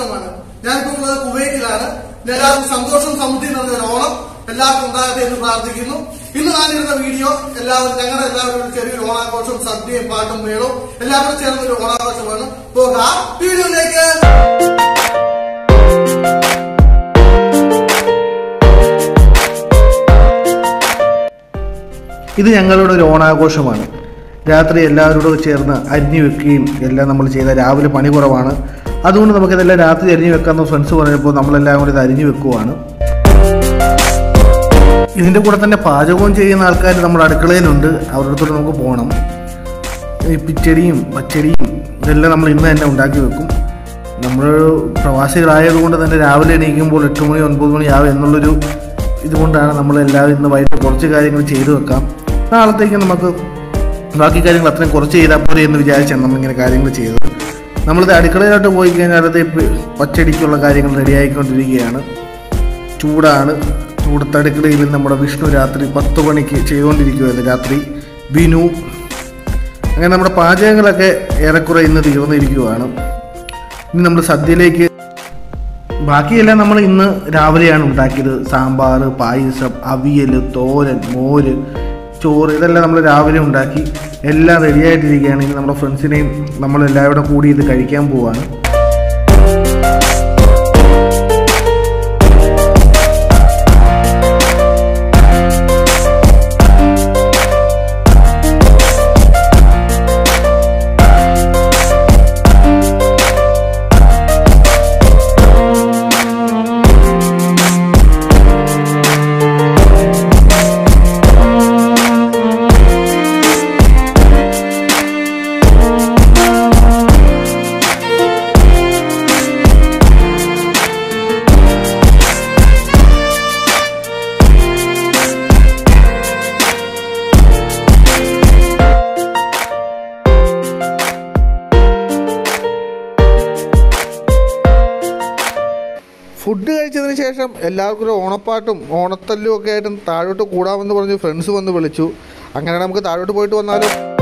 ഓണാഘോഷമാണ് ഞാനിപ്പോൾ ഉള്ളത് കുവൈറ്റിലാണ് എല്ലാവർക്കും സന്തോഷം സമൃദ്ധി നിറഞ്ഞ ഒരു ഓണം എല്ലാവർക്കും ഉണ്ടാകട്ടെ എന്ന് പ്രാർത്ഥിക്കുന്നു ഇന്ന് ഞാനിരുന്ന വീഡിയോ എല്ലാവരും ഞങ്ങളുടെ എല്ലാവരും ഒരു ചെറിയൊരു ഓണാഘോഷവും സദ്യയും പാട്ടും മേളവും എല്ലാവരും ചേർന്ന ഒരു ഓണാഘോഷമാണ് പോകാം വീഡിയോയിലേക്ക് ഇത് ഞങ്ങളുടെ ഒരു ഓണാഘോഷമാണ് രാത്രി എല്ലാവരോടും ചേർന്ന് അരിഞ്ഞു വെക്കുകയും എല്ലാം നമ്മൾ ചെയ്ത രാവിലെ പണി കുറവാണ് അതുകൊണ്ട് നമുക്കിതെല്ലാം രാത്രി അരിഞ്ഞു വെക്കാമെന്ന് ഫ്രണ്ട്സ് പറഞ്ഞപ്പോൾ നമ്മളെല്ലാം കൂടി ഇത് അരിഞ്ഞു വെക്കുവാണ് ഇതിൻ്റെ കൂടെ തന്നെ പാചകവും ചെയ്യുന്ന ആൾക്കാർ നമ്മുടെ അടുക്കളയിലുണ്ട് അവരുടെ അടുത്തോട്ട് നമുക്ക് പോകണം ഈ പിച്ചടിയും പച്ചടിയും ഇതെല്ലാം നമ്മൾ ഇന്ന് തന്നെ ഉണ്ടാക്കി വെക്കും നമ്മൾ പ്രവാസികളായതുകൊണ്ട് തന്നെ രാവിലെ എണീക്കുമ്പോൾ എട്ട് മണി ഒൻപത് മണിയാവും എന്നുള്ളൊരു ഇതുകൊണ്ടാണ് നമ്മൾ എല്ലാവരും ഇന്ന് വൈകിട്ട് കുറച്ച് കാര്യങ്ങൾ ചെയ്തു വെക്കാം നാളത്തേക്ക് നമുക്ക് ബാക്കി കാര്യങ്ങൾ അത്രയും കുറച്ച് ചെയ്താൽ പോരെ എന്ന് വിചാരിച്ചാണ് നമ്മളിങ്ങനെ കാര്യങ്ങൾ ചെയ്തത് നമ്മളിത് അടുക്കളയിലോട്ട് പോയി കഴിഞ്ഞാൽ അത് പച്ചടിക്കുള്ള കാര്യങ്ങൾ റെഡിയായിക്കൊണ്ടിരിക്കുകയാണ് ചൂടാണ് ചൂടത്തെ അടുക്കളയിൽ നമ്മുടെ വിഷ്ണു രാത്രി പത്ത് മണിക്ക് ചെയ്തുകൊണ്ടിരിക്കുകയായിരുന്നു രാത്രി ബിനു അങ്ങനെ നമ്മുടെ പാചകങ്ങളൊക്കെ ഏറെക്കുറെ ഇന്ന് തീർന്നിരിക്കുകയാണ് ഇനി നമ്മൾ സദ്യയിലേക്ക് ബാക്കിയെല്ലാം നമ്മൾ ഇന്ന് രാവിലെയാണ് ഉണ്ടാക്കിയത് സാമ്പാർ പായസം അവിയൽ തോരൻ മോര് ചോറ് ഇതെല്ലാം നമ്മൾ രാവിലെ ഉണ്ടാക്കി എല്ലാം റെഡിയായിട്ടിരിക്കുകയാണ് ഇനി നമ്മുടെ ഫ്രണ്ട്സിനെയും നമ്മളെല്ലാവരും കൂടെ കൂടി ഇത് കഴിക്കാൻ പോവാണ് ഫുഡ് കഴിച്ചതിന് ശേഷം എല്ലാവർക്കും ഒരു ഓണപ്പാട്ടും ഓണത്തല്ലും ഒക്കെ ആയിട്ട് താഴോട്ട് കൂടാമെന്ന് പറഞ്ഞ് ഫ്രണ്ട്സ് വന്ന് വിളിച്ചു അങ്ങനെ നമുക്ക് താഴോട്ട് പോയിട്ട് വന്നാലോ